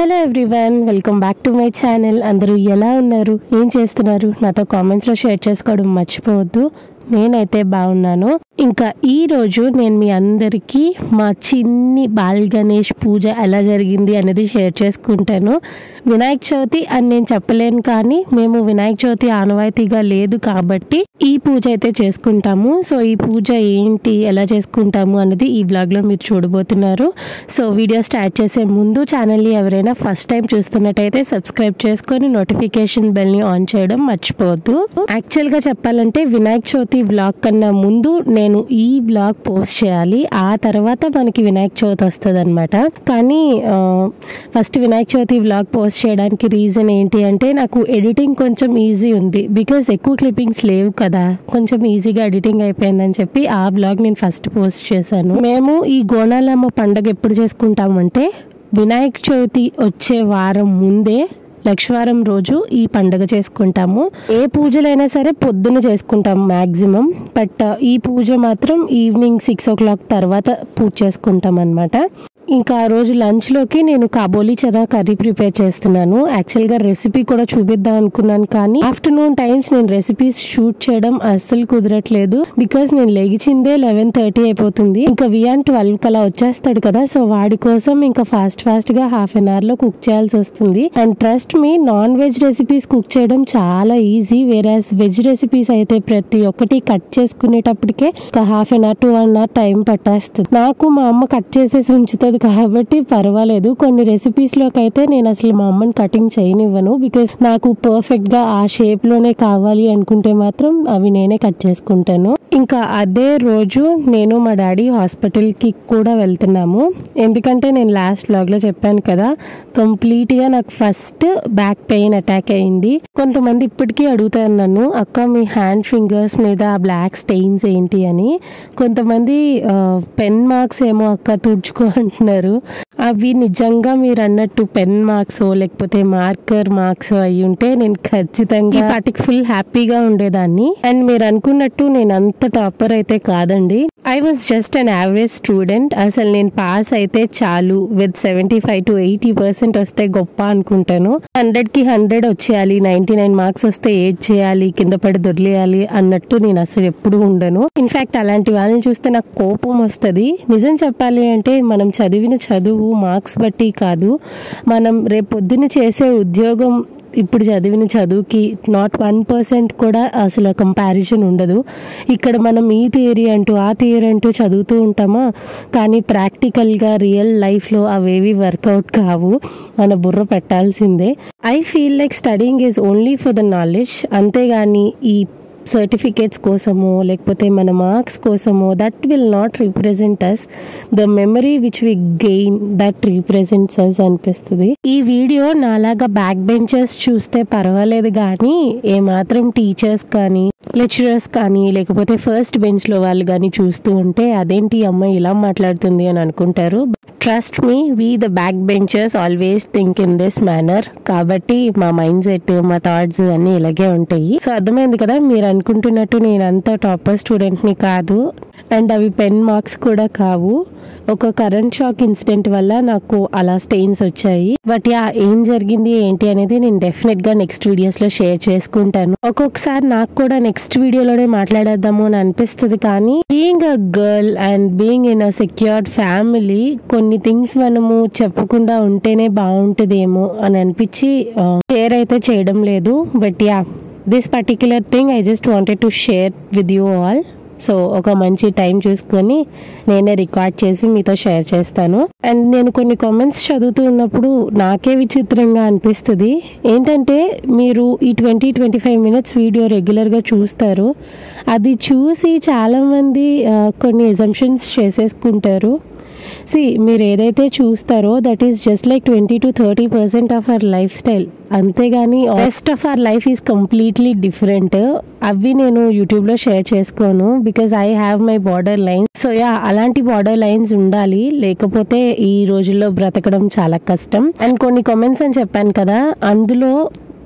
Hello everyone welcome back to my channel అందరూ ఎలా ఉన్నారు ఏం చేస్తున్నారు నాతో కామెంట్స్లో షేర్ చేసుకోవడం మర్చిపోవద్దు నేనైతే బాగున్నాను ఇంకా ఈ రోజు నేను మీ అందరికీ మా చిన్ని బాల్ గణేష్ పూజ ఎలా జరిగింది అనేది షేర్ చేసుకుంటాను వినాయక చవితి అని నేను చెప్పలేను కానీ మేము వినాయక చవితి ఆనవాయితీగా లేదు కాబట్టి ఈ పూజ అయితే చేసుకుంటాము సో ఈ పూజ ఏంటి ఎలా చేసుకుంటాము అనేది ఈ బ్లాగ్లో మీరు చూడబోతున్నారు సో వీడియో స్టార్ట్ చేసే ముందు ఛానల్ని ఎవరైనా ఫస్ట్ టైం చూస్తున్నట్టయితే సబ్స్క్రైబ్ చేసుకొని నోటిఫికేషన్ బెల్ని ఆన్ చేయడం మర్చిపోవద్దు యాక్చువల్గా చెప్పాలంటే వినాయక చవితి బ్లాగ్ కన్నా ముందు నేను ఈ బ్లాగ్ పోస్ట్ చేయాలి ఆ తర్వాత మనకి వినాయక చవితి వస్తుంది అనమాట కానీ first Vinayaka Chavithi blog post చేయడానికి రీజన్ ఏంటి అంటే నాకు ఎడిటింగ్ కొంచెం ఈజీ ఉంది బికాస్ ఎక్కువ క్లిప్పింగ్స్ లేవు కదా కొంచెం ఈజీగా ఎడిటింగ్ అయిపోయిందని చెప్పి ఆ బ్లాగ్ నేను ఫస్ట్ పోస్ట్ చేశాను మేము ఈ గోనాలమ్మ పండగ ఎప్పుడు చేసుకుంటామంటే వినాయక చవితి వచ్చే వారం ముందే లక్షవారం రోజు ఈ పండుగ చేసుకుంటాము ఏ పూజలైనా సరే పొద్దున చేసుకుంటాం మ్యాక్సిమం బట్ ఈ పూజ మాత్రం ఈవినింగ్ సిక్స్ ఓ క్లాక్ తర్వాత పూజ చేసుకుంటాం అనమాట ఇంకా ఆ రోజు లంచ్లోకి నేను కాబోలి చనా కర్రీ ప్రిపేర్ చేస్తున్నాను యాక్చువల్గా రెసిపీ కూడా చూపిద్దాం అనుకున్నాను కానీ ఆఫ్టర్నూన్ టైమ్స్ నేను రెసిపీస్ షూట్ చేయడం అస్సలు కుదరట్లేదు బికాస్ నేను లెగిచిందే లెవెన్ థర్టీ అయిపోతుంది ఇంకా వియాన్ ట్వెల్వ్ కలా వచ్చేస్తాడు కదా సో వాడి కోసం ఇంకా ఫాస్ట్ ఫాస్ట్ గా హాఫ్ అన్ అవర్ లో కుక్ చేయాల్సి వస్తుంది and trust me non veg recipes cook చేయడం చాలా ఈజీ వేరే వెజ్ రెసిపీస్ అయితే ప్రతి ఒక్కటి కట్ చేసుకునేటప్పటికే ఒక half an hour two one hour time పట్టేస్తుంది నాకు మా అమ్మ కట్ చేసేసి ఉంచుతుంది కాబట్టి పర్వాలేదు కొన్ని రెసిపీస్ లోకి అయితే నేను అసలు మా అమ్మని కటింగ్ చేయనివ్వను బికాస్ నాకు పర్ఫెక్ట్ గా ఆ షేప్ లోనే కావాలి అనుకుంటే మాత్రం అవి నేనే కట్ చేసుకుంటాను ఇంకా అదే రోజు నేను మా డాడీ హాస్పిటల్ కి కూడా వెళ్తున్నాము ఎందుకంటే నేను లాస్ట్ బ్లాగ్ లో చెప్పాను కదా కంప్లీట్ గా నాకు ఫస్ట్ బ్యాక్ పెయిన్ అటాక్ అయింది కొంతమంది ఇప్పటికీ అడుగుతారు నన్ను అక్క మీ హ్యాండ్ ఫింగర్స్ మీద బ్లాక్ స్టెయిన్స్ ఏంటి అని కొంతమంది పెన్ మార్క్స్ ఏమో అక్క తుడుచుకో అంటున్నారు అవి నిజంగా మీరు అన్నట్టు పెన్ మార్క్స్ లేకపోతే మార్కర్ మార్క్స్ అయి ఉంటే నేను ఖచ్చితంగా వాటికి ఫుల్ హ్యాపీగా ఉండేదాన్ని అండ్ మీరు అనుకున్నట్టు నేను అంత టాపర్ అయితే కాదండి I was just an average student అసలు నేను పాస్ అయితే చాలు with seventy five to eighty percent వస్తే గొప్ప అనుకుంటాను హండ్రెడ్ కి హండ్రెడ్ వచ్చేయాలి నైన్టీ నైన్ మార్క్స్ వస్తే ఏడ్ చేయాలి కింద పడి దొరిలేయాలి అన్నట్టు నేను అసలు ఎప్పుడు ఉండను ఇన్ఫాక్ట్ అలాంటి వాళ్ళని చూస్తే నాకు కోపం వస్తుంది నిజం చెప్పాలి అంటే మనం చదివిన చదువు మార్క్స్ బట్టి కాదు మనం రేపు పొద్దున చేసే ఉద్యోగం ఇప్పుడు చదివిన చదువుకి నాట్ వన్ పర్సెంట్ కూడా అసలు కంపారిజన్ ఉండదు ఇక్కడ మనం ఈ థియరీ అంటూ ఆ థియరీ అంటూ చదువుతూ ఉంటామా కానీ ప్రాక్టికల్గా రియల్ లైఫ్లో అవేవి వర్కౌట్ కావు మన బుర్ర పెట్టాల్సిందే I feel like studying is only for the knowledge అంతేగాని ఈ సర్టిఫికేట్స్ కోసమో లేకపోతే మన మార్క్స్ కోసమో that will not represent us the memory which we gain that represents us అనిపిస్తుంది ఈ వీడియో నాలాగా బ్యాక్ బెంచర్స్ చూస్తే పర్వాలేదు కానీ ఏమాత్రం టీచర్స్ కానీ లెక్చరర్స్ కానీ లేకపోతే ఫస్ట్ బెంచ్ లో వాళ్ళు కానీ చూస్తూ ఉంటే అదేంటి అమ్మాయి ఇలా మాట్లాడుతుంది అని అనుకుంటారు trust me we the back benchers always think in this manner కాబట్టి మా మైండ్ సెట్ మా థాట్స్ అన్ని ఇలాగే ఉంటాయి సో అర్థమైంది కదా మీరు అనుకుంటున్నట్టు నేను అంత టాపర్ స్టూడెంట్ని కాదు అండ్ అవి పెన్ మార్క్స్ కూడా కావు ఒక కరెంట్ షాక్ ఇన్సిడెంట్ వల్ల నాకు అలా స్టెయిన్స్ వచ్చాయి బట్ యా ఏం జరిగింది ఏంటి అనేది నేను డెఫినెట్ గా నెక్స్ట్ వీడియోస్ లో షేర్ చేసుకుంటాను ఒక్కొక్కసారి నాకు కూడా నెక్స్ట్ వీడియోలోనే మాట్లాడేద్దాము అని అనిపిస్తుంది కానీ being a girl and being in a secured family కొన్ని థింగ్స్ మనము చెప్పకుండా ఉంటేనే బాగుంటుందేమో అని అనిపించి షేర్ అయితే చేయడం లేదు but yeah this particular thing I just wanted to share with you all so ఒక మంచి టైం చూసుకొని నేనే రికార్డ్ చేసి మీతో షేర్ చేస్తాను అండ్ నేను కొన్ని కామెంట్స్ చదువుతూ ఉన్నప్పుడు నాకే విచిత్రంగా అనిపిస్తుంది ఏంటంటే మీరు ఈ twenty twenty five minutes video రెగ్యులర్గా చూస్తారు అది చూసి చాలామంది కొన్ని ఎజంప్షన్స్ చేసేసుకుంటారు సి మీరు ఏదైతే చూస్తారో that is just like twenty to thirty percent of our life style అంతేగాని rest of our life is completely different అవి నేను యూట్యూబ్లో షేర్ చేసుకోను because I have my border lines so yeah అలాంటి బార్డర్ లైన్స్ ఉండాలి లేకపోతే ఈ రోజుల్లో బ్రతకడం చాలా కష్టం అండ్ కొన్ని కామెంట్స్ అని చెప్పాను కదా అందులో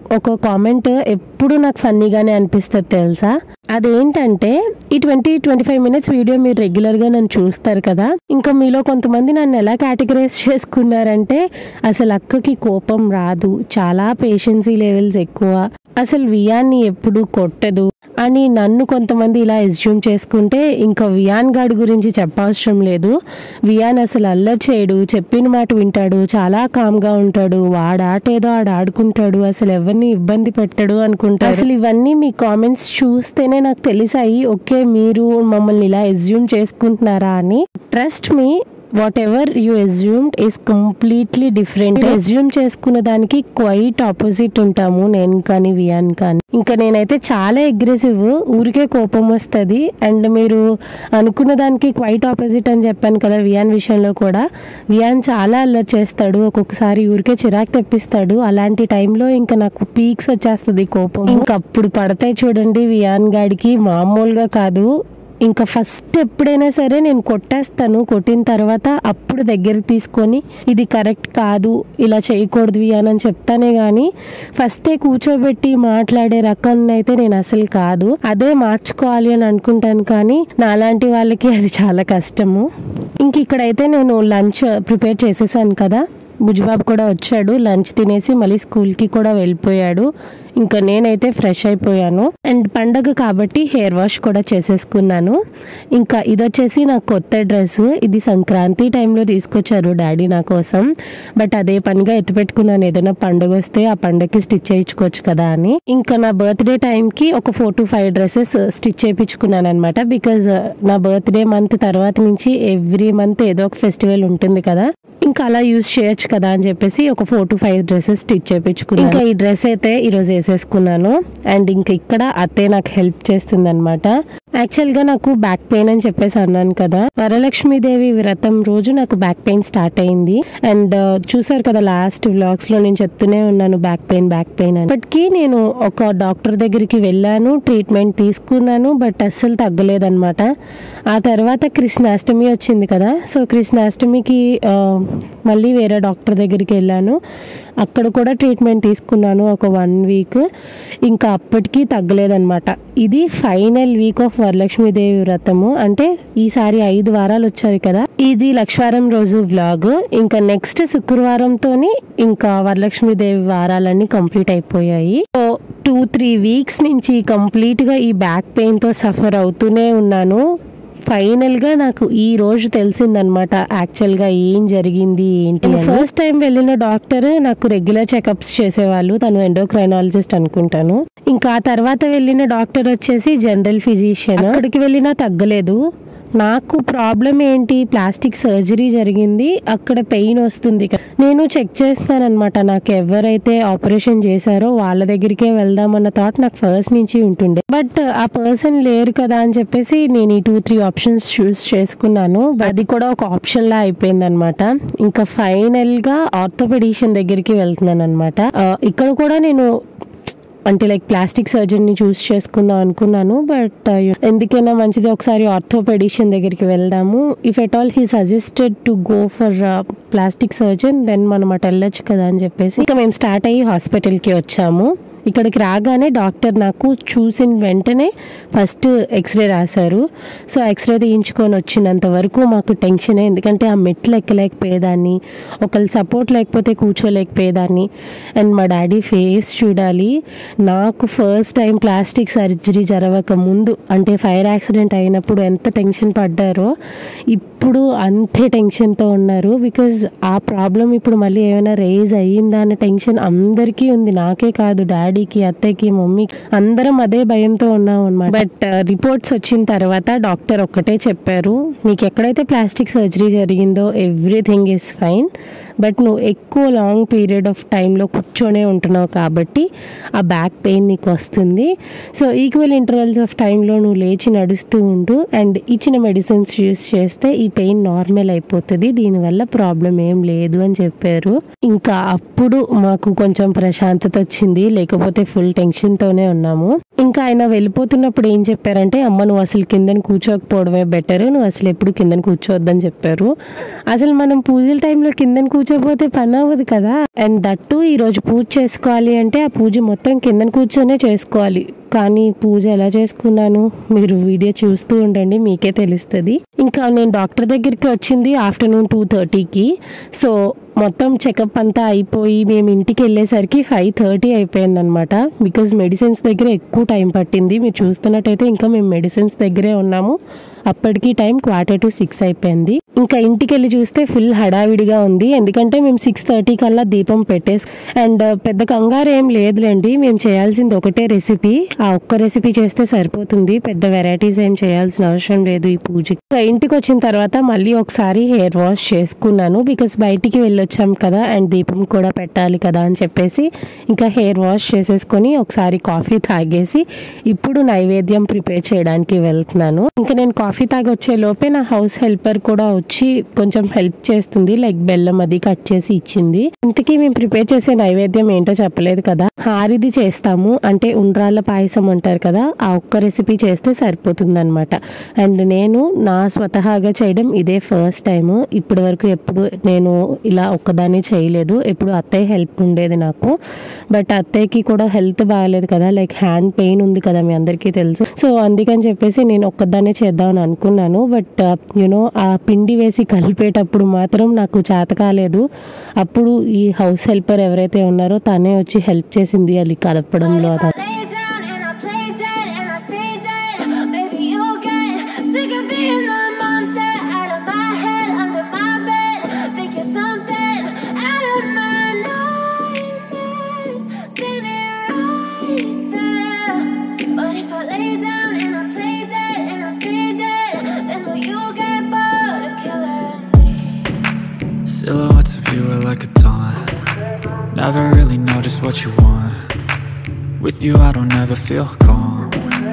ఒక కామెంట్ ఎప్పుడు నాకు ఫన్నీగానే అనిపిస్తుంది తెలుసా అదేంటంటే ఈ twenty twenty five minutes video మీరు రెగ్యులర్గా నన్ను చూస్తారు కదా ఇంకా మీలో కొంతమంది నన్ను ఎలా కేటగరైజ్ చేసుకున్నారంటే అసలు అక్కకి కోపం రాదు చాలా పేషెన్సీ లెవెల్స్ ఎక్కువ అసలు వియాన్ని ఎప్పుడు కొట్టదు అని నన్ను కొంతమంది ఇలా ఎస్యూమ్ చేసుకుంటే ఇంకా వియాన్ గాడి గురించి చెప్పవసరం లేదు వియాన్ అసలు అల్లరి చేయడు చెప్పిన మాట వింటాడు చాలా కామ్గా ఉంటాడు వాడు ఆట ఏదో ఆడ ఆడుకుంటాడు అసలు ఎవరిని ఇబ్బంది పెట్టడు అనుకుంటాడు అసలు ఇవన్నీ మీ కామెంట్స్ చూస్తేనే నాకు తెలిసాయి ఓకే మీరు మమ్మల్ని ఇలా ఎస్యూమ్ చేసుకుంటున్నారా అని trust me whatever you assumed is completely different assume చేసుకున్న దానికి క్వైట్ ఆపోజిట్ ఉంటాము నేను కానీ వియాన్ కానీ ఇంకా నేనైతే చాలా అగ్రెసివ్ ఊరికే కోపం వస్తుంది అండ్ మీరు అనుకున్న దానికి క్వైట్ ఆపోజిట్ అని చెప్పాను కదా వియాన్ విషయంలో కూడా వియాన్ చాలా అల్లరి చేస్తాడు ఒక్కొక్కసారి ఊరికే చిరాకు తెప్పిస్తాడు అలాంటి టైంలో ఇంకా నాకు పీక్స్ వచ్చేస్తుంది కోపం ఇంకా అప్పుడు పడతాయి చూడండి వియాన్ గాడికి మామూలుగా కాదు ఇంకా ఫస్ట్ ఎప్పుడైనా సరే నేను కొట్టేస్తాను కొట్టిన తర్వాత అప్పుడు దగ్గర తీసుకొని ఇది కరెక్ట్ కాదు ఇలా చేయకూడదు అని చెప్తానే కానీ ఫస్టే కూర్చోబెట్టి మాట్లాడే రకం అయితే నేను అసలు కాదు అదే మార్చుకోవాలి అని అనుకుంటాను కానీ నాలాంటి వాళ్ళకి అది చాలా కష్టము ఇంక ఇక్కడైతే నేను లంచ్ ప్రిపేర్ చేసేసాను కదా బుజ్జిబాబు కూడా వచ్చాడు లంచ్ తినేసి మళ్ళీ స్కూల్కి కూడా వెళ్ళిపోయాడు ఇంకా నేనైతే ఫ్రెష్ అయిపోయాను అండ్ పండగ కాబట్టి హెయిర్ వాష్ కూడా చేసేసుకున్నాను ఇంకా ఇది వచ్చేసి నా కొత్త డ్రెస్ ఇది సంక్రాంతి టైంలో తీసుకొచ్చారు డాడీ నా కోసం బట్ అదే పనిగా ఎత్తిపెట్టుకున్నాను ఏదైనా పండుగ వస్తే ఆ పండగకి స్టిచ్ చేయించుకోవచ్చు కదా అని ఇంకా నా బర్త్డే టైంకి ఒక four to five dresses stitch చేయించుకున్నాను అనమాట బికాజ్ నా బర్త్డే మంత్ తర్వాత నుంచి ఎవ్రీ మంత్ ఏదో ఒక ఫెస్టివల్ ఉంటుంది కదా ఇంకా అలా యూజ్ చేయొచ్చు కదా అని చెప్పేసి ఒక four to five dresses stitch చేయించుకున్నాను ఇంకా ఈ డ్రెస్ అయితే ఈరోజు వేసేసుకున్నాను అండ్ ఇంకా ఇక్కడ అత్తే నాకు హెల్ప్ చేస్తుంది అనమాట యాక్చువల్గా నాకు బ్యాక్ పెయిన్ అని చెప్పేసి అన్నాను కదా వరలక్ష్మీదేవి వ్రతం రోజు నాకు బ్యాక్ పెయిన్ స్టార్ట్ అయింది అండ్ చూసారు కదా లాస్ట్ వ్లాగ్స్ లో నేను చెప్తూనే ఉన్నాను బ్యాక్ పెయిన్ బ్యాక్ పెయిన్ అని ఇప్పటికీ నేను ఒక డాక్టర్ దగ్గరికి వెళ్ళాను ట్రీట్మెంట్ తీసుకున్నాను బట్ అస్సలు తగ్గలేదన్నమాట ఆ తర్వాత కృష్ణాష్టమి వచ్చింది కదా సో కృష్ణాష్టమికి ఆ, మళ్ళీ వేరే డాక్టర్ దగ్గరికి వెళ్ళాను అక్కడ కూడా ట్రీట్మెంట్ తీసుకున్నాను ఒక వన్ వీక్ ఇంకా అప్పటికీ తగ్గలేదన్నమాట ఇది ఫైనల్ వీక్ ఆఫ్ వరలక్ష్మీదేవి వ్రతము అంటే ఈసారి ఐదు వారాలు వచ్చాయి కదా ఇది లక్షవారం రోజు వ్లాగ్ ఇంకా నెక్స్ట్ శుక్రవారంతోని ఇంకా వరలక్ష్మీదేవి వారాలన్నీ కంప్లీట్ అయిపోయాయి సో టూ త్రీ వీక్స్ నుంచి కంప్లీట్ గా ఈ బ్యాక్ పెయిన్ తో సఫర్ అవుతూనే ఉన్నాను ఫైనల్ గా నాకు ఈ రోజు తెలిసిందనమాట యాక్చువల్ గా ఏం జరిగింది ఏంటి ఫస్ట్ టైం వెళ్ళిన డాక్టర్ నాకు రెగ్యులర్ చెకప్స్ చేసేవాళ్ళు తను ఎండోక్రైనాలజిస్ట్ అనుకుంటాను ఇంకా ఆ తర్వాత వెళ్ళిన డాక్టర్ వచ్చేసి జనరల్ ఫిజిషియన్ అక్కడికి వెళ్ళినా తగ్గలేదు నాకు ప్రాబ్లం ఏంటి ప్లాస్టిక్ సర్జరీ జరిగింది అక్కడ పెయిన్ వస్తుంది నేను చెక్ చేస్తాను అనమాట నాకు ఎవరైతే ఆపరేషన్ చేశారో వాళ్ళ దగ్గరికే వెళ్దామన్న థాట్ నాకు ఫస్ట్ నుంచి ఉంటుండే బట్ ఆ పర్సన్ లేరు కదా అని చెప్పేసి నేను ఈ టూ త్రీ ఆప్షన్స్ చూస్ చేసుకున్నాను అది కూడా ఒక ఆప్షన్ లా అయిపోయింది అనమాట ఇంకా ఫైనల్ గా ఆర్థోపెడిషియన్ దగ్గరికి వెళ్తున్నాను అనమాట ఇక్కడ కూడా నేను అంటే లైక్ ప్లాస్టిక్ సర్జరీని చూస్ చేసుకుందాం అనుకున్నాను బట్ ఎందుకైనా మంచిది ఒకసారి ఆర్థోపెడిషియన్ దగ్గరికి వెళ్దాము if at all he suggested to go for plastic surgeon then మనం అటు వెళ్ళొచ్చు కదా అని చెప్పేసి ఇంకా మేము స్టార్ట్ అయ్యి హాస్పిటల్కి వచ్చాము ఇక్కడికి రాగానే డాక్టర్ నాకు చూసిన వెంటనే ఫస్ట్ ఎక్స్రే రాశారు సో ఎక్స్రే తీయించుకొని వచ్చినంత వరకు మాకు టెన్షన్ ఎందుకంటే ఆ మెట్లు ఎక్కలేకపోయేదాన్ని ఒకళ్ళు సపోర్ట్ లేకపోతే కూర్చోలేకపోయేదాన్ని అండ్ మా డాడీ ఫేస్ చూడాలి నాకు ఫస్ట్ టైం ప్లాస్టిక్ సర్జరీ జరగక ముందు అంటే ఫైర్ యాక్సిడెంట్ అయినప్పుడు ఎంత టెన్షన్ పడ్డారో ఇప్పుడు అంతే టెన్షన్తో ఉన్నారు బికాజ్ ఆ ప్రాబ్లం ఇప్పుడు మళ్ళీ ఏమైనా రేజ్ అయ్యిందా అనే టెన్షన్ అందరికీ ఉంది నాకే కాదు డాడీకి అత్తయ్యకి మమ్మీకి అందరం అదే భయంతో ఉన్నాం అనమాట బట్ రిపోర్ట్స్ వచ్చిన తర్వాత డాక్టర్ ఒక్కటే చెప్పారు నీకు ఎక్కడైతే ప్లాస్టిక్ సర్జరీ జరిగిందో ఎవ్రీథింగ్ ఈస్ ఫైన్ బట్ నువ్వు ఎక్కువ లాంగ్ పీరియడ్ ఆఫ్ టైంలో కూర్చొనే ఉంటున్నావు కాబట్టి ఆ బ్యాక్ పెయిన్ నీకు వస్తుంది సో ఈక్వల్ ఇంటర్వెల్స్ ఆఫ్ టైంలో నువ్వు లేచి నడుస్తూ ఉండు అండ్ ఇచ్చిన మెడిసిన్స్ యూస్ చేస్తే ఈ పెయిన్ నార్మల్ అయిపోతుంది దీనివల్ల ప్రాబ్లం ఏం లేదు అని చెప్పారు ఇంకా అప్పుడు మాకు కొంచెం ప్రశాంతత వచ్చింది లేకపోతే ఫుల్ టెన్షన్తోనే ఉన్నాము ఇంకా ఆయన వెళ్ళిపోతున్నప్పుడు ఏం చెప్పారంటే అమ్మ నువ్వు అసలు కిందని కూర్చోకపోవడమే బెటర్ నువ్వు అసలు ఎప్పుడు కిందని కూర్చోవద్దని చెప్పారు అసలు మనం పూజల టైంలో కిందని కూర్చోపోతే పని అవ్వదు కదా అండ్ దట్టు ఈరోజు పూజ చేసుకోవాలి అంటే ఆ పూజ మొత్తం కిందన కూర్చొనే చేసుకోవాలి కానీ పూజ ఎలా చేసుకున్నాను మీరు వీడియో చూస్తూ ఉండండి మీకే తెలుస్తుంది ఇంకా నేను డాక్టర్ దగ్గరికి వచ్చింది ఆఫ్టర్నూన్ టూ థర్టీకి సో మొత్తం చెకప్ అంతా అయిపోయి మేము ఇంటికి వెళ్ళేసరికి ఫైవ్ థర్టీ అయిపోయింది అనమాట బికాజ్ మెడిసిన్స్ దగ్గర ఎక్కువ టైం పట్టింది మీరు చూస్తున్నట్టయితే ఇంకా మేము మెడిసిన్స్ దగ్గరే ఉన్నాము అప్పటికి టైం క్వార్టర్ టు సిక్స్ అయిపోయింది ఇంకా ఇంటికి వెళ్ళి చూస్తే ఫుల్ హడావిడిగా ఉంది ఎందుకంటే మేము సిక్స్ థర్టీ కల్లా దీపం పెట్టేసి అండ్ పెద్ద కంగారు ఏం లేదులేండి మేము చేయాల్సింది ఒకటే రెసిపీ ఆ ఒక్క రెసిపీ చేస్తే సరిపోతుంది పెద్ద వెరైటీస్ ఏం చేయాల్సిన అవసరం లేదు ఈ పూజకి ఇంకా ఇంటికి వచ్చిన తర్వాత మళ్ళీ ఒకసారి హెయిర్ వాష్ చేసుకున్నాను బికాస్ బయటికి వెళ్ళొచ్చాం కదా అండ్ దీపం కూడా పెట్టాలి కదా అని చెప్పేసి ఇంకా హెయిర్ వాష్ చేసేసుకొని ఒకసారి కాఫీ తాగేసి ఇప్పుడు నైవేద్యం ప్రిపేర్ చేయడానికి వెళ్తున్నాను ఇంకా నేను కాఫీ తాగి వచ్చే లోపే నా హౌస్ హెల్పర్ కూడా వచ్చి కొంచెం హెల్ప్ చేస్తుంది లైక్ బెల్లం అది కట్ చేసి ఇచ్చింది ఇంతకీ మేము ప్రిపేర్ చేసే నైవేద్యం ఏంటో చెప్పలేదు కదా హారిది చేస్తాము అంటే ఉండ్రాళ్ళ పాయసం అంటారు కదా ఆ ఒక్క రెసిపీ చేస్తే సరిపోతుంది అనమాట అండ్ నేను నా స్వతహాగా చేయడం ఇదే ఫస్ట్ టైం ఇప్పటి వరకు ఎప్పుడు నేను ఇలా ఒక్కదాన్ని చేయలేదు ఎప్పుడు అత్తయ్య హెల్ప్ ఉండేది నాకు బట్ అత్తయ్యకి కూడా హెల్త్ బాగాలేదు కదా లైక్ హ్యాండ్ పెయిన్ ఉంది కదా మీ అందరికీ తెలుసు సో అందుకని చెప్పేసి నేను ఒక్కదాన్నే చేద్దామని అనుకున్నాను బట్ యునో ఆ పిండి వేసి కలిపేటప్పుడు మాత్రం నాకు చేత కాలేదు అప్పుడు ఈ హౌస్ హెల్పర్ ఎవరైతే ఉన్నారో తనే వచ్చి హెల్ప్ చేసింది అది కలపడంలో But అదంతా if I lay down and I play dead and I stay dead, maybe you'll get sick of being the monster out of my head, under my bed. Think you're something out of my nightmares, standing right there. But if I lay down and I play dead and I stay dead, then will you get bored of killing me? Silhouettes of you are like a taunt. Never really know just what you want. With you, I don't ever feel calm.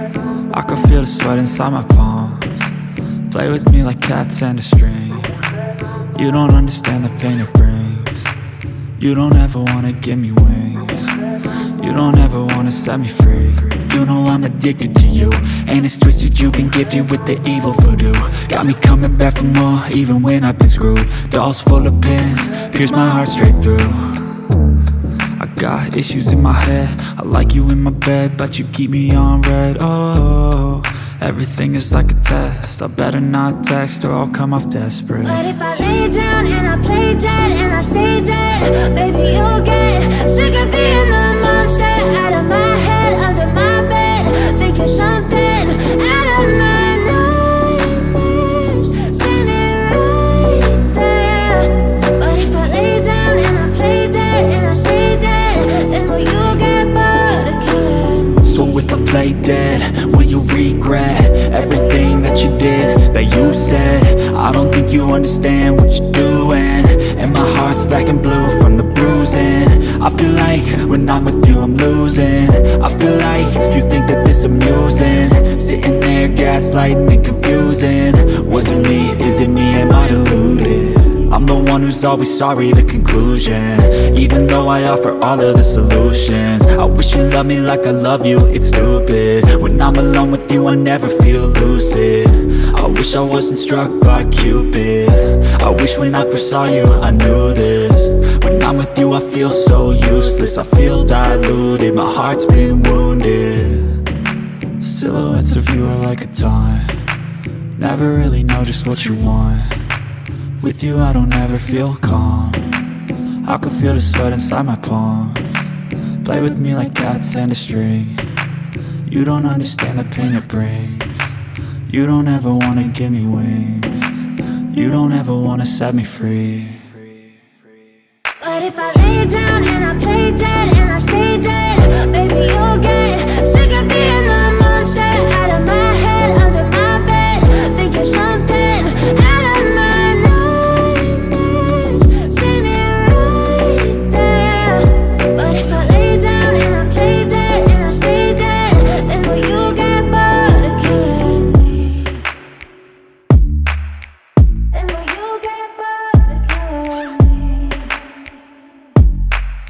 I can feel the sweat inside my palms. Play with me like cats and a string. You don't understand the pain it brings. You don't ever wanna give me wings. You don't ever wanna set me free. You know I'm addicted to you. And it's twisted, you've been gifted with the evil voodoo. Got me coming back for more, even when I've been screwed. Dolls full of pins, pierce my heart straight through. I got issues in my head. I like you in my bed, but you keep me on red. Oh, everything is like a test. I better not text or I'll come off desperate. But if I lay down and I play dead and I stay dead, baby, you'll get sick of being the monster out of my head, under my bed. Think you're something out of my nightmares, standing right there. But if I lay down and I play dead and I stay dead, then will you get bored of killing me? So if I play dead, will you regret everything that you did, that you said? I don't think you understand what you're doing. And my heart's black and blue from the bruising. I feel like when I'm with you, I'm losing. I feel like you think that this amusing. Sitting there gaslighting and confusing. Was it me? Is it me? Am I deluded? I'm the one who's always sorry, the conclusion Even though I offer all of the solutions I wish you loved me like I love you, it's stupid When I'm alone with you, I never feel lucid I wish I wasn't struck by Cupid I wish when I first saw you, I knew this When I'm with you, I feel so useless I feel diluted, my heart's been wounded Silhouettes of you are like a taunt Never really know just what you want with you, I don't ever feel calm. I can feel the sweat inside my palms. Play with me like cats and a string. You don't understand the pain it brings. You don't ever wanna give me wings. You don't ever wanna set me free. But if I lay down and I play dead and I stay dead, baby, you'll get sick of being the monster out of my head, under my bed. Think you're something out of my nightmares, standing right there. But if I lay down and I play dead and I stay dead, then will you get bored of killing me? Then will you get bored of killing me?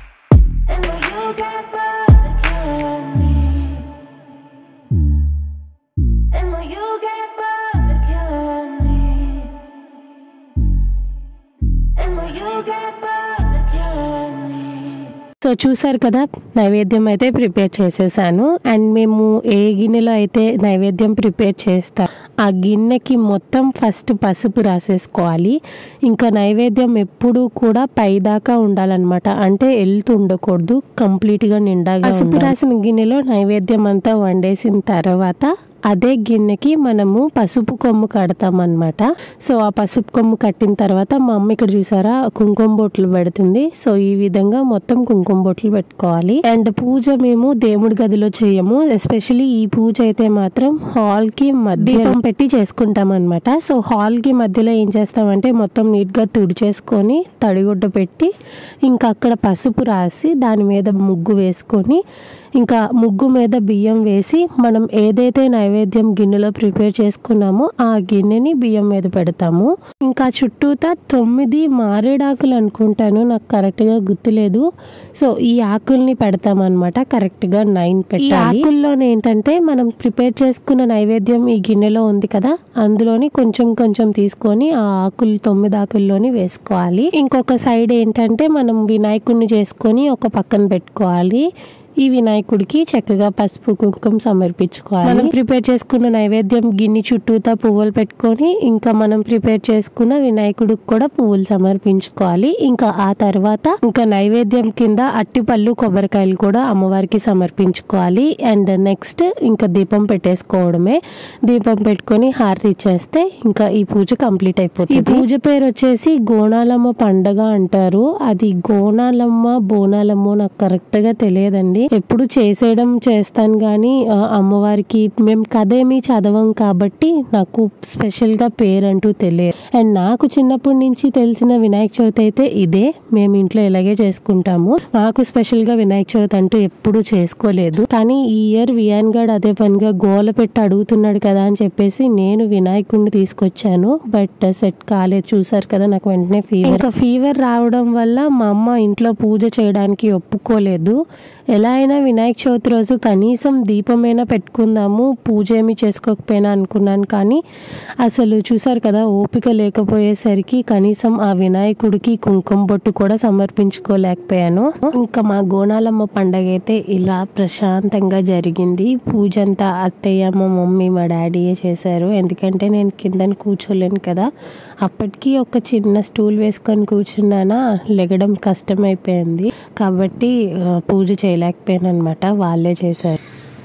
So చూసారు కదా నైవేద్యం అయితే prepare చేసేసాను and మేము ఏ గిన్నెలో అయితే నైవేద్యం prepare చేస్తాం ఆ గిన్నెకి మొత్తం ఫస్ట్ పసుపు రాసేసుకోవాలి ఇంకా నైవేద్యం ఎప్పుడూ కూడా పైదాకా ఉండాలన్నమాట అంటే వెళ్తూ ఉండకూడదు కంప్లీట్గా నిండాగా పసుపు రాసిన గిన్నెలో నైవేద్యం అంతా వండేసిన తర్వాత అదే గిన్నెకి మనము పసుపు కొమ్ము కడతామన్నమాట సో ఆ పసుపు కొమ్ము కట్టిన తర్వాత మా అమ్మ ఇక్కడ చూసారా కుంకుమ బొట్లు పెడుతుంది సో ఈ విధంగా మొత్తం కుంకుమ బొట్లు పెట్టుకోవాలి అండ్ పూజ మేము దేవుడి గదిలో చేయము ఎస్పెషలీ ఈ పూజ అయితే మాత్రం హాల్ కి మధ్య దీపం పెట్టి చేసుకుంటాం అనమాట సో హాల్ కి మధ్యలో ఏం చేస్తామంటే మొత్తం నీట్ గా తుడిచేసుకొని తడిగుడ్డ పెట్టి ఇంకా అక్కడ పసుపు రాసి దాని మీద ముగ్గు వేసుకొని ఇంకా ముగ్గు మీద బియ్యం వేసి మనం ఏదైతే నైవేద్యం గిన్నెలో ప్రిపేర్ చేసుకున్నామో ఆ గిన్నెని బియ్యం మీద పెడతాము ఇంకా చుట్టూతా తొమ్మిది మారేడాకులు అనుకుంటాను నాకు కరెక్ట్గా గుర్తులేదు సో ఈ ఆకుల్ని పెడతామన్నమాట కరెక్ట్గా నైన్ పెట్టాలి ఈ ఆకుల్లోనే ఏంటంటే మనం ప్రిపేర్ చేసుకున్న నైవేద్యం ఈ గిన్నెలో ఉంది కదా అందులోని కొంచెం కొంచెం తీసుకొని ఆ ఆకులు తొమ్మిది ఆకుల్లోని వేసుకోవాలి ఇంకొక సైడ్ ఏంటంటే మనం వినాయకుడిని చేసుకొని ఒక పక్కన పెట్టుకోవాలి ఈ వినాయకుడికి చక్కగా పసుపు కుంకుమ సమర్పించుకోవాలి మనం ప్రిపేర్ చేసుకున్న నైవేద్యం గిన్నె చుట్టూతా పువ్వులు పెట్టుకొని ఇంకా మనం ప్రిపేర్ చేసుకున్న వినాయకుడికి కూడా పువ్వులు సమర్పించుకోవాలి ఇంకా ఆ తర్వాత ఇంకా నైవేద్యం కింద అట్టిపళ్ళు కొబ్బరికాయలు కూడా అమ్మవారికి సమర్పించుకోవాలి అండ్ నెక్స్ట్ ఇంకా దీపం పెట్టేసుకోవడమే దీపం పెట్టుకొని హారతి ఇచ్చేస్తే ఇంకా ఈ పూజ కంప్లీట్ అయిపోతుంది ఈ పూజ పేరు వచ్చేసి గోనాలమ్మ పండగ అంటారు అది గోనాలమ్మ బోనాలమ్మ నాకు కరెక్ట్ గా తెలియదండి ఎప్పుడు చేసేయడం చేస్తాను కానీ ఆ, అమ్మవారికి మేము కథ ఏమీ చదవం కాబట్టి నాకు స్పెషల్ గా పేరు అంటూ తెలియదు అండ్ నాకు చిన్నప్పటి నుంచి తెలిసిన వినాయక చవితి అయితే ఇదే మేము ఇంట్లో ఇలాగే చేసుకుంటాము నాకు స్పెషల్ గా వినాయక చవితి అంటూ ఎప్పుడు చేసుకోలేదు కానీ ఈ ఇయర్ వియాన్ గడ్ అదే పనిగా గోల పెట్టి అడుగుతున్నాడు కదా అని చెప్పేసి నేను వినాయకుడిని తీసుకొచ్చాను బట్ సెట్ కాలేదు చూసారు కదా నాకు వెంటనే ఫీవర్ ఇంకా ఫీవర్ రావడం వల్ల మా అమ్మ ఇంట్లో పూజ చేయడానికి ఒప్పుకోలేదు ఎలా అయినా వినాయక చవితి రోజు కనీసం దీపమైనా పెట్టుకుందాము పూజ ఏమి చేసుకోకపోయినా అనుకున్నాను కానీ అసలు చూసారు కదా ఓపిక లేకపోయేసరికి కనీసం ఆ వినాయకుడికి కుంకుమ బొట్టు కూడా సమర్పించుకోలేకపోయాను ఇంకా మా గోనాలమ్మ పండగ అయితే ఇలా ప్రశాంతంగా జరిగింది పూజ అంతా అత్తయ్య మా మమ్మీ మా డాడీయే చేశారు ఎందుకంటే నేను కిందన కూర్చోలేను కదా అప్పటికి ఒక చిన్న స్టూల్ వేసుకొని కూర్చున్నానా లెగడం కష్టమైపోయింది కాబట్టి ఆ, పూజ చేయలేకపోయాను అనమాట వాళ్ళే చేశారు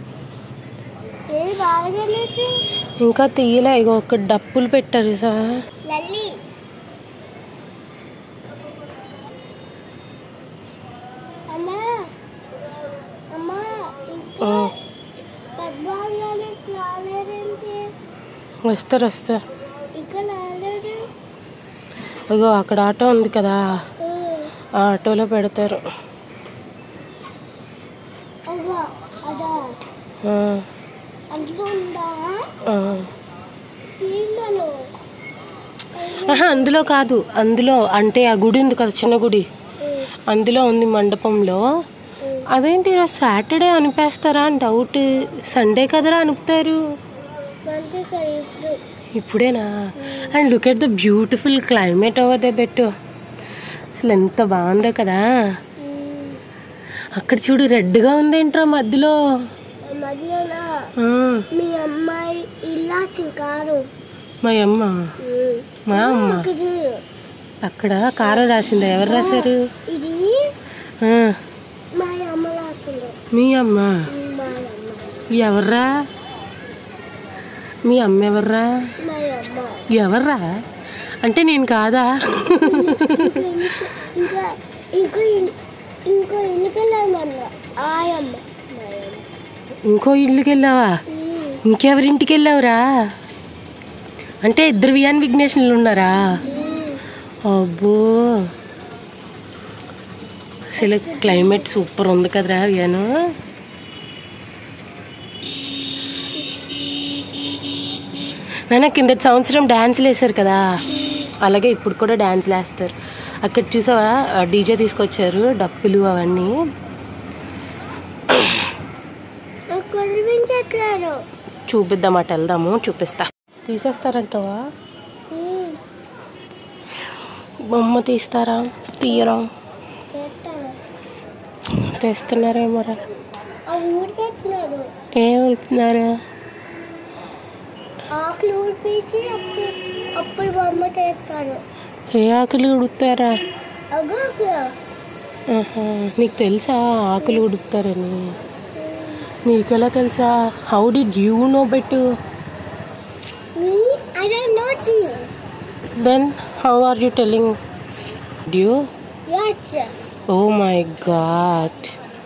ఏ బాగా లేచి ఇంకా తీయలే ఇగో ఒక డప్పులు పెట్టారు సార్ లల్లి అమ్మా అమ్మా పద్మాలని రాలేదేంటి వస్తారు వస్తారు ఇక్కడ రాలేదు ఇగో అక్కడ ఆటో ఉంది కదా ఆ ఆటోలో పెడతారు అదా అదా ఆ, అందులో ఉందా ఆ. నీళ్ళలో ఆహా, అందులో కాదు అందులో అంటే ఆ గుడి ఉంది కదా చిన్న గుడి అందులో ఉంది మండపంలో అదేంటి ఈరోజు సాటర్డే అనిపేస్తారా అని డౌట్ సండే కదరా అనుపుతారు అంతే సరే ఇప్పుడు ఇప్పుడేనా and look at the beautiful climate over there బెట్టు అసలు ఎంత బాగుందో కదా అక్కడ చూడు రెడ్గా ఉందేంట్రా మధ్యలో మధ్యన ఆ, మీ అమ్మాయి ఇలా సింకారు మా అమ్మ మా అమ్మ ఇది అక్కడ కారం రాసిందా ఎవరు రాశారు ఇది ఆ, మా అమ్మ రాసింది మీ అమ్మ మా అమ్మ ఎవర్రా మీ అమ్మ ఎవర్రా మా అమ్మ ఎవర్రా అంటే నేను కాదా ఇంకా ఇంకో ఇల్- ఇంకో ఇల్లుకి వెళ్ళామన్న ఆయమ్మ మా అమ్మ ఇంకో ఇల్లుకి వెళ్ళావా ఉమ్, ఇంకెవరింటికి వెళ్ళావురా అంటే ఇద్దరు వియాన్ విఘ్నేశ్వరులు ఉన్నారా ఉమ్. అబ్బో అసలు క్లైమేట్ సూపర్ ఉంది కదరా వియాను నాన్న కిందటి సంవత్సరం డ్యాన్స్లు వేశారు కదా అలాగే ఇప్పుడు కూడా డ్యాన్స్లు వేస్తారు అక్కడ చూసావా డీజే తీసుకొచ్చారు డప్పులు అవన్నీ నాకు కనిపించట్లేదు చూపిద్దామట వెళ్దాము చూపిస్తా తీసేస్తారంటవా ఉమ్, బొమ్మ తీస్తారా తీయరా పెట్టాను తెస్తున్నారేమోరా అవి ఊడిపెట్టినారు ఏం వెళ్తున్నారు ఆకులు ఊడిపేసి అప్పుడు అప్పుడు బొమ్మ తెస్తారు ఏ ఆకులు ఉడుకుతారా అగో ఆహా, నీకు తెలుసా ఆకులు ఉడుకుతారని నీకెలా తెలుసా how did you know bet me I don't know జీ then how are you telling డ్యూ యట్స్ oh my god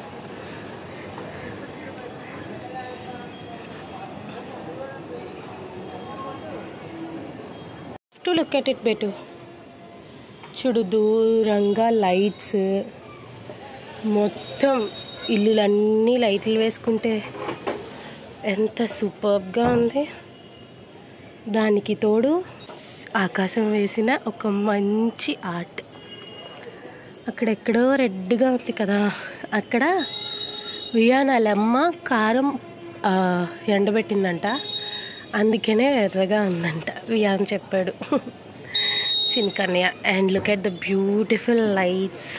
to look at it బెటు చూడు దూరంగా లైట్స్ మొత్తం ఇల్లులన్నీ లైట్లు వేసుకుంటే ఎంత సూపర్గా ఉంది దానికి తోడు ఆకాశం వేసిన ఒక మంచి ఆర్ట్ అక్కడెక్కడో రెడ్గా ఉంది కదా అక్కడ వియానాలమ్మ కారం ఆ, ఎండబెట్టిందంట అందుకనే ఎర్రగా ఉందంట వియాన్ చెప్పాడు చిన్కన్య and look at the beautiful lights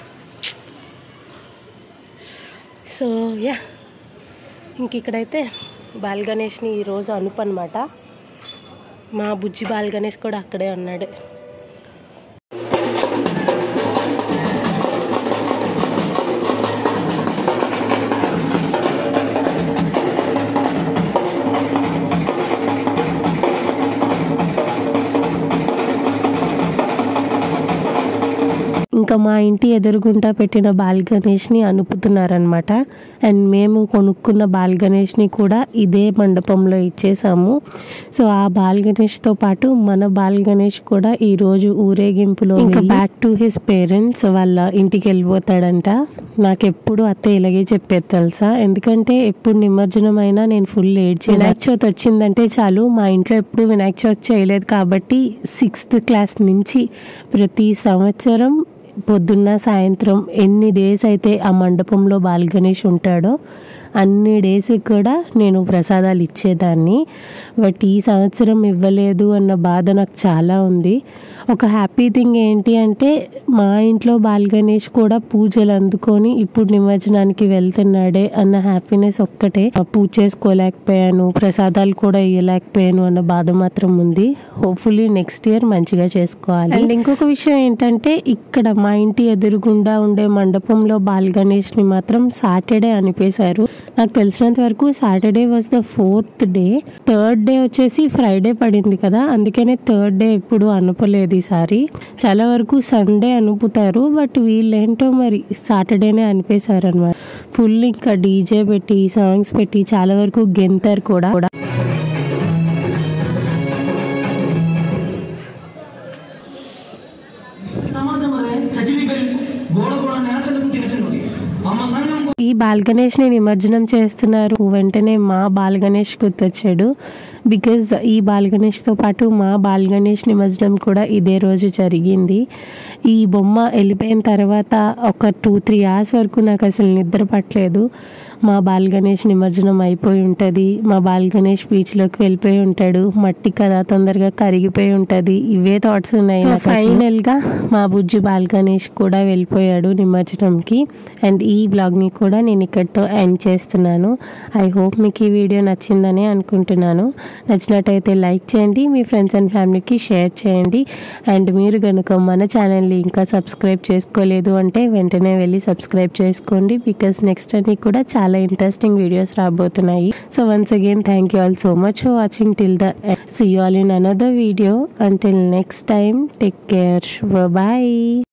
so yeah ఇంక ఇక్కడైతే బాల్ గణేష్ని ఈరోజు అనుపు అనమాట మా బుజ్జి బాల్ గణేష్ కూడా అక్కడే ఉన్నాడు ఇంకా మా ఇంటి ఎదురుగుంటా పెట్టిన బాల్ గణేష్ని అనుపుతున్నారనమాట అండ్ మేము కొనుక్కున్న బాల్ గణేష్ని కూడా ఇదే మండపంలో ఇచ్చేసాము సో ఆ బాల్ గణేష్తో పాటు మన బాల్ గణేష్ కూడా ఈరోజు ఊరేగింపులో ఇంకా బ్యాక్ టు హిస్ పేరెంట్స్ వాళ్ళ ఇంటికి వెళ్ళిపోతాడంట నాకు ఎప్పుడు అత్త ఇలాగే చెప్పేది తెలుసా ఎందుకంటే ఎప్పుడు నిమజ్జనం అయినా నేను ఫుల్ ఏడ్చి వినాయక చవితి వచ్చిందంటే చాలు మా ఇంట్లో ఎప్పుడు వినాయక చవితి చేయలేదు కాబట్టి సిక్స్త్ క్లాస్ నుంచి ప్రతి సంవత్సరం పొద్దున్న సాయంత్రం ఎన్ని డేస్ అయితే ఆ మండపంలో బాల్ గణేష్ ఉంటాడో అన్ని డేస్ కూడా నేను ప్రసాదాలు ఇచ్చేదాన్ని బట్ ఈ సంవత్సరం ఇవ్వలేదు అన్న బాధ నాకు చాలా ఉంది ఒక హ్యాపీ థింగ్ ఏంటి అంటే మా ఇంట్లో బాల్ గణేష్ కూడా పూజలు అందుకొని ఇప్పుడు నిమజ్జనానికి వెళ్తున్నాడే అన్న హ్యాపీనెస్ ఒక్కటే పూజ చేసుకోలేకపోయాను ప్రసాదాలు కూడా ఇవ్వలేకపోయాను అన్న బాధ మాత్రం ఉంది హోప్ఫుల్లీ నెక్స్ట్ ఇయర్ మంచిగా చేసుకోవాలి అండ్ ఇంకొక విషయం ఏంటంటే ఇక్కడ మా ఇంటి ఎదురుగుండా ఉండే మండపంలో బాల్ గణేష్ని మాత్రం సాటర్డే అనిపేశారు నాకు తెలిసినంత వరకు Saturday was the fourth day third day వచ్చేసి ఫ్రైడే పడింది కదా అందుకనే థర్డ్ డే ఎప్పుడు అనుపలేదు ఈసారి చాలా వరకు సండే అనుపుతారు బట్ వీళ్ళేంటో మరి సాటర్డేనే అనిపేశారు అనమాట ఫుల్ ఇంకా డీజే పెట్టి సాంగ్స్ పెట్టి చాలా వరకు గెంతారు కూడా సమాజంలో సచివికలు గోడ కూడా నేతలకు తెలిసినది అమ్మ సంఘం ఈ బాల్ గణేష్ని నిమజ్జనం చేస్తున్నారు వెంటనే మా బాల్ గణేష్ గుర్తొచ్చాడు బికాజ్ ఈ బాల్ గణేష్తో పాటు మా బాల్ గణేష్ నిమజ్జనం కూడా ఇదే రోజు జరిగింది ఈ బొమ్మ వెళ్ళిపోయిన తర్వాత ఒక టూ త్రీ అవర్స్ వరకు నాకు అసలు నిద్ర పట్టలేదు మా బాల్ గణేష్ నిమజ్జనం అయిపోయి ఉంటుంది మా బాల్ గణేష్ బీచ్లోకి వెళ్ళిపోయి ఉంటాడు మట్టి కదా తొందరగా కరిగిపోయి ఉంటుంది ఇవే థాట్స్ ఉన్నాయి ఫైనల్గా మా బుజ్జి బాల్ గణేష్ కూడా వెళ్ళిపోయాడు నిమజ్జనంకి అండ్ ఈ బ్లాగ్ని కూడా నేను ఇక్కడితో ఎండ్ చేస్తున్నాను ఐ హోప్ మీకు ఈ వీడియో నచ్చిందని అనుకుంటున్నాను నచ్చినట్టయితే లైక్ చేయండి మీ ఫ్రెండ్స్ అండ్ ఫ్యామిలీకి షేర్ చేయండి అండ్ మీరు కనుక మన ఛానల్ని ఇంకా సబ్స్క్రైబ్ చేసుకోలేదు అంటే వెంటనే వెళ్ళి సబ్స్క్రైబ్ చేసుకోండి బికాస్ నెక్స్ట్ అన్ని కూడా చాలా ఇంట్రెస్టింగ్ వీడియోస్ రాబోతున్నాయి so once again thank you all so much for watching till the see all in another video until next time take care bye